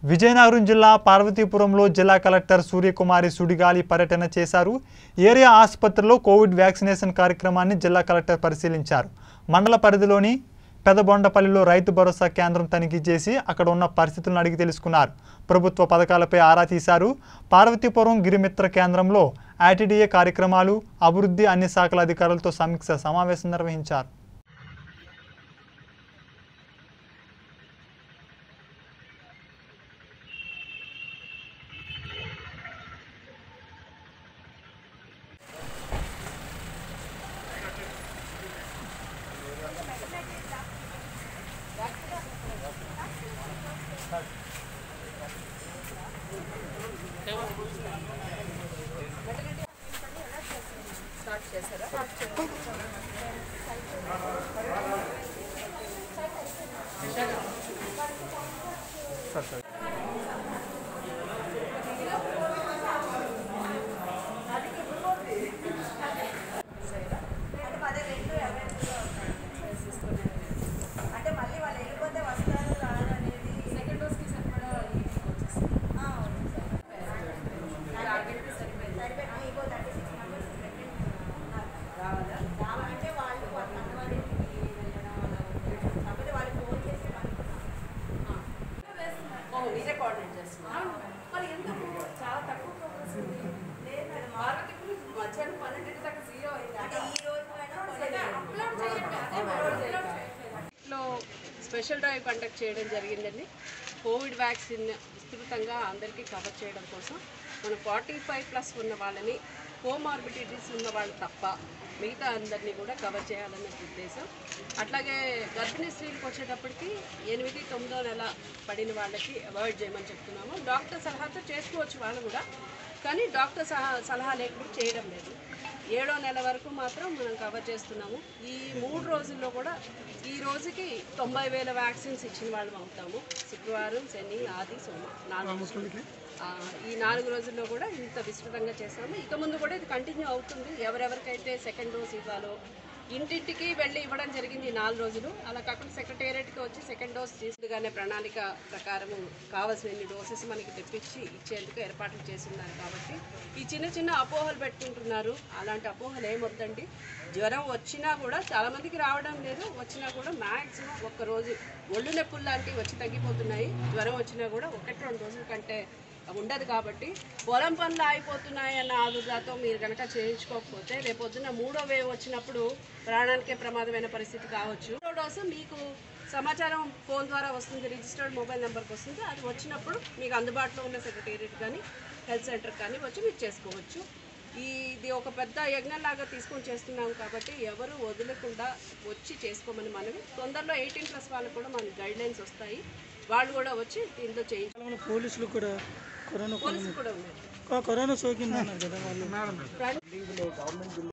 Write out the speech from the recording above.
విజయనగరం జిల్లా పార్వతీపురంలో జిల్లా కలెక్టర్ సూర్యకుమారి సుడిగాలి పర్యటన చేశారు ఏరియా ఆసుపత్రిలో కోవిడ్ వ్యాక్సినేషన్ కార్యక్రమాన్ని జిల్లా కలెక్టర్ పరిశీలించారు మండల పరిధిలోని పెదబొండపల్లిలో రైతు భరోసా కేంద్రం తనిఖీ చేసి అక్కడ ఉన్న పరిస్థితులను అడిగి తెలుసుకున్నారు ప్రభుత్వ పథకాలపై ఆరా తీశారు పార్వతీపురం గిరిమిత్ర కేంద్రంలో ఐటీడీఏ కార్యక్రమాలు అభివృద్ధి అన్ని శాఖల అధికారులతో సమీక్ష సమావేశం నిర్వహించారు అంటే మళ్ళీ వాళ్ళు వెళ్ళిపోతే వస్తారు రారు అనేది సెకండ్ డోస్కి సరిపడా ఇంకో థర్టీ సిక్స్ మెంబర్స్ రావాలా రావాలంటే వాళ్ళు వాళ్ళ అంగన్వాడీకి వెళ్ళడం అలా ఉంటుంది. కాకపోతే వాళ్ళు ఫోన్ చేసి కనుక్కున్నాం. ఓ, మీరే కోఆర్డినేట్ చేస్తున్నారు మరి ఎందుకు చాలా తక్కువ ప్రోగ్రెస్ ఉంది లేదు మేడం పార్వతీపురం మధ్యాహ్నం పన్నెండింటి దాకా జీరో అయింది అంటే ఈ రోజు అయినా లో స్పెషల్ డ్రైవ్ కండక్ట్ చేయడం జరిగిందండి కోవిడ్ వ్యాక్సిన్ విస్తృతంగా అందరికీ కవర్ చేయడం కోసం మనం ఫార్టీ ఫైవ్ ప్లస్ ఉన్న వాళ్ళని కోమార్బిడిటీస్ ఉన్న వాళ్ళు తప్ప మిగతా అందరినీ కూడా కవర్ చేయాలన్న ఉద్దేశం అట్లాగే గర్భిణీ స్త్రీలకు వచ్చేటప్పటికి ఎనిమిది తొమ్మిదో నెల పడిన వాళ్ళకి అవాయిడ్ చేయమని చెప్తున్నాము డాక్టర్ సలహాతో చేసుకోవచ్చు వాళ్ళు కూడా కానీ డాక్టర్ సహా సలహా లేకుండా చేయడం లేదు ఏడో నెల వరకు మాత్రం మనం కవర్ చేస్తున్నాము ఈ మూడు రోజుల్లో కూడా ఈ రోజుకి తొంభై వేల వ్యాక్సిన్స్ ఇచ్చిన వాళ్ళం అవుతాము శుక్రవారం శని ఆది సోమ నాలుగు రోజులు. ఆ, ఈ నాలుగు రోజుల్లో కూడా ఇంత విస్తృతంగా చేస్తాము ఇక ముందు కూడా ఇది కంటిన్యూ అవుతుంది ఎవరెవరికైతే సెకండ్ డోస్ ఇవ్వాలో ఇంటింటికి వెళ్ళి ఇవ్వడం జరిగింది ఈ నాలుగు రోజులు అలా కాకుండా సెక్రటేరియట్కి వచ్చి సెకండ్ డోస్ తీసుకుగానే ప్రణాళిక ప్రకారం కావాల్సిన ఎన్ని డోసెస్ మనకి తెప్పించి ఇచ్చేందుకు ఏర్పాట్లు చేస్తున్నారు కాబట్టి ఈ చిన్న చిన్న అపోహలు పెట్టుకుంటున్నారు అలాంటి అపోహలు ఏమొద్దండి జ్వరం వచ్చినా కూడా చాలామందికి రావడం లేదు వచ్చినా కూడా మ్యాక్సిమం ఒక్క రోజు ఒళ్ళు నొప్పులు లాంటివి వచ్చి తగ్గిపోతున్నాయి జ్వరం వచ్చినా కూడా ఒకటి రెండు రోజుల కంటే ఉండదు కాబట్టి పొలం పనులు ఆగిపోతున్నాయి అన్న ఆదుర్దాతో మీరు కనుక చేయించుకోకపోతే రేపొద్దున మూడో వేవ్ వచ్చినప్పుడు ప్రాణానికే ప్రమాదమైన పరిస్థితి కావచ్చు మూడో డోసు మీకు సమాచారం ఫోన్ ద్వారా వస్తుంది రిజిస్టర్డ్ మొబైల్ నెంబర్కి వస్తుంది అది వచ్చినప్పుడు మీకు అందుబాటులో ఉన్న సెక్రటేరియట్ కానీ హెల్త్ సెంటర్ కానీ వచ్చి మీరు చేసుకోవచ్చు ఈ ఇది ఒక పెద్ద యజ్ఞంలాగా తీసుకొని చేస్తున్నాం కాబట్టి ఎవరు వదలకుండా వచ్చి చేసుకోమని మనవి తొందరలో ఎయిటీన్ ప్లస్ వాళ్ళకు కూడా మన గైడ్ లైన్స్ వస్తాయి వాళ్ళు కూడా వచ్చి దీంతో చేయించు మన పోలీసులు కూడా కరోనా పోలీసులు కూడా ఉన్నారు కరోనా సోకింది అన్నారు కదా వాళ్ళు ఫ్రంట్